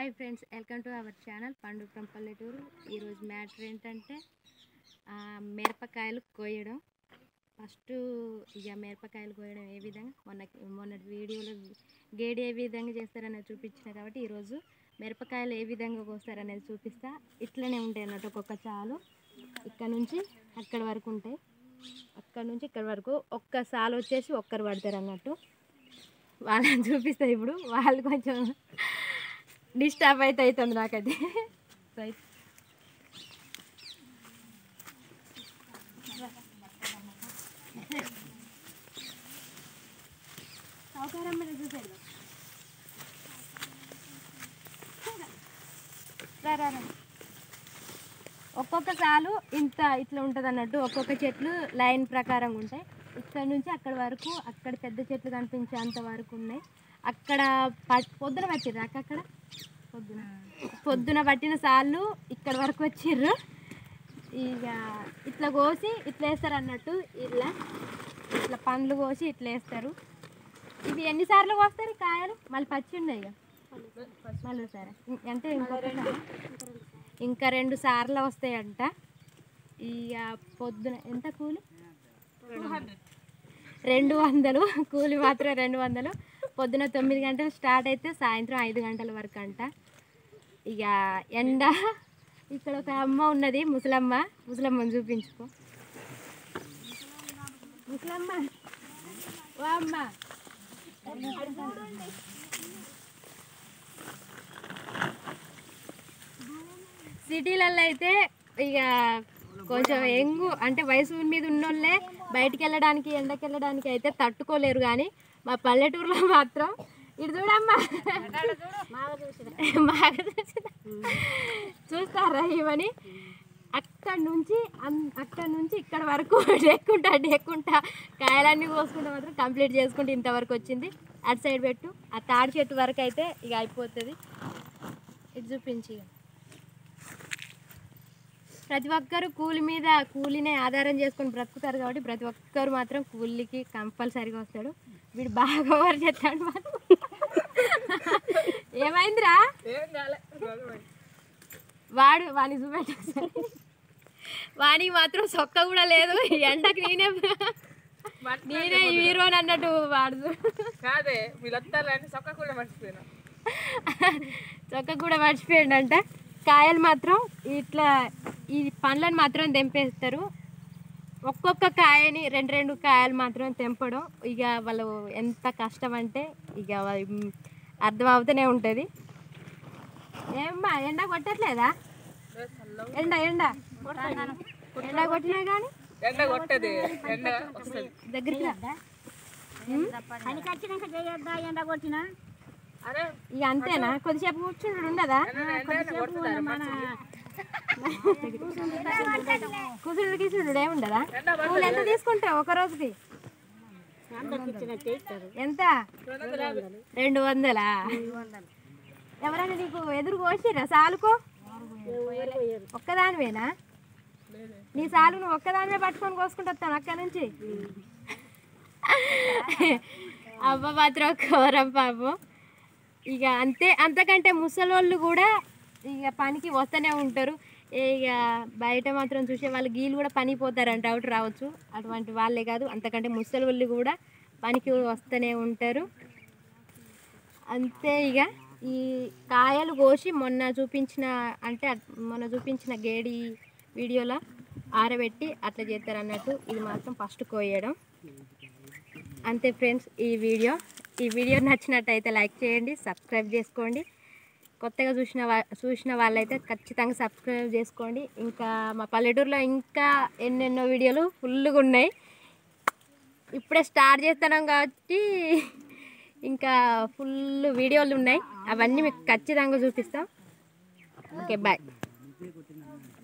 Hi friends welcome to our channel పండుగ from పల్లెటూరు ఈరోజు మ్యాటర్ ఏంటంటే ఆ, మిరపకాయలు కోయడం ఫస్ట్ ఇక మిరపకాయలు కోయడం ఏ విధంగా మొన్న మొన్నటి వీడియోలో గేడి ఏ విధంగా చేస్తారనేది చూపించిన కాబట్టి ఈరోజు మిరపకాయలు ఏ విధంగా కోస్తారనేది చూపిస్తా ఇట్లనే ఉంటాయి అన్నట్టు ఒక్కొక్క చాలు ఇక్కడ నుంచి అక్కడ వరకు ఉంటాయి అక్కడ నుంచి ఇక్కడ వరకు ఒక్క సాలు వచ్చేసి ఒక్కరు పడతారు అన్నట్టు వాళ్ళని చూపిస్తా ఇప్పుడు వాళ్ళు కొంచెం డిస్టర్బ్ అయితే అవుతుంది నాకైతే రైట్ సౌకర్యం మీద చూసేది రా రా రా. ఒక్కొక్క సాలు ఇంత ఇట్లా ఉంటుంది అన్నట్టు ఒక్కొక్క చెట్లు లైన్ ప్రకారం ఉంటాయి ఇక్కడ నుంచి అక్కడ వరకు అక్కడ పెద్ద చెట్లు కనిపించేంత వరకు ఉన్నాయి అక్కడ ప- పొద్దున పట్టిర్రు అక్క అక్కడ పొద్దున పొద్దున పట్టిన సాళ్ళు ఇక్కడ వరకు వచ్చిర్రు ఇక ఇట్లా కోసి ఇట్లా వేస్తారు అన్నట్టు ఇట్లా ఇట్లా పండ్లు కోసి ఇట్లా వేస్తారు ఇవి ఎన్నిసార్లు కోస్తారు ఈ కాయలు మళ్ళీ పచ్చి ఉన్నాయి ఇక మళ్ళీ సరే అంటే ఇంకొక ఇంకా రెండు సార్లు వస్తాయంట ఇక పొద్దున ఎంత కూలి రెండు వందలు కూలి మాత్రం రెండు వందలు పొద్దున తొమ్మిది గంటలు స్టార్ట్ అయితే సాయంత్రం ఐదు గంటల వరకు అంట ఇక ఎండ ఇక్కడ ఒక అమ్మ ఉన్నది ముసలమ్మ ముసలమ్మని చూపించుకో ముసలమ్మ ఓ అమ్మ సిటీలలో అయితే ఇక కొంచెం ఎంగు అంటే వయసు మీద ఉన్నోళ్ళే బయటికి వెళ్ళడానికి ఎండకి వెళ్ళడానికి అయితే తట్టుకోలేరు కానీ మా పల్లెటూరులో మాత్రం ఇటు చూడమ్మా మాకు చూసినా. చూస్తారా ఇవని అక్కడ నుంచి అన్- అక్కడ నుంచి ఇక్కడ వరకు డెక్కుంటా డెక్కుంటా కాయలన్నీ కోసుకుంటా మాత్రం కంప్లీట్ చేసుకుంటే ఇంతవరకు వచ్చింది అటు సైడ్ పెట్టు ఆ తాడి చెట్టు వరకు అయితే ఇక అయిపోతుంది ఇది చూపించి ఇక. ప్రతి ఒక్కరు కూలి మీద కూలినే ఆధారం చేసుకొని బ్రతుకుతారు కాబట్టి ప్రతి ఒక్కరు మాత్రం కూలికి కంపల్సరీగా వస్తాడు వీడు బాగా ఓవర్ చేస్తాడు మాత్రం ఏమైందిరా వాడు వాడిని చూపెట్టాడు వానికి మాత్రం సొక్క కూడా లేదు ఎండకి నేనే నేనే హీరో అన్నట్టు వాడు కాదే వీళ్ళొత్తారని సొక్క కూడా మర్చిపోయినా చొక్క కూడా మర్చిపోయాడంట కాయలు మాత్రం ఇట్లా ఈ పండ్లను మాత్రం తెంపేస్తారు ఒక్కొక్క కాయని రెండు రెండు కాయలు మాత్రం తెంపడం ఇక వాళ్ళు ఎంత కష్టం అంటే ఇక వా- మ్, అర్థం అవుతూనే ఉంటుంది ఏమ్మా ఎండ కొట్టట్లేదా ఎండ ఎండ ఎండ కొట్టినా కానీ ఎండ కొట్టది ఎండ వస్తుంది దగ్గరికి రా. పనికి వచ్చినాక చేయొద్దా ఎండ కొట్టినా అరే ఇక అంతేనా కొద్దిసేపు కూర్చుండు ఉండదా ఎండ కొడుతుంది మన కూర్చుండు కూర్చుండు ఏముండదా పూలు ఎంత తీసుకుంటావు ఒక రోజుకి అందరికి ఇచ్చినట్టే ఇస్తారు ఎంత రెండు వందలా ఎవరైనా నీకు ఎదురు కోసిరా సాలుకో ఒక్కదానివేనా నీ సాలు నువ్వు ఒక్కదానివే పట్టుకొని కోసుకుంటూ వస్తాను అక్కడ నుంచి అవ్వ మాత్రం ఘోరం పాపం ఇక అంతే అంతకంటే ముసలోళ్ళు కూడా ఇక పనికి వస్తూనే ఉంటారు ఇక బయట మాత్రం చూసే వాళ్ళు గీళ్ళు కూడా పనికి పోతారంట అవుట్ రావచ్చు అటువంటి వాళ్ళే కాదు అంతకంటే ముసలోళ్ళు కూడా పనికి వస్తూనే ఉంటారు అంతే ఇక ఈ కాయలు కోసి మొన్న చూపించిన అంటే అట్- మొన్న చూపించిన గేడి వీడియోలో ఆరబెట్టి అట్లా చేస్తారు అన్నట్టు ఇది మాత్రం ఫస్ట్ కోయడం అంతే ఫ్రెండ్స్ ఈ వీడియో ఈ వీడియో నచ్చినట్టయితే లైక్ చేయండి సబ్స్క్రైబ్ చేసుకోండి కొత్తగా చూసిన వా చూసిన వాళ్ళైతే ఖచ్చితంగా సబ్స్క్రైబ్ చేసుకోండి ఇంకా మా పల్లెటూరులో ఇంకా ఎన్నెన్నో వీడియోలు ఫుల్గా ఉన్నాయి ఇప్పుడే స్టార్ట్ చేస్తున్నాం కాబట్టి ఇంకా ఫుల్ వీడియోలు ఉన్నాయి అవన్నీ మీకు ఖచ్చితంగా చూపిస్తాం ఓకే బాయ్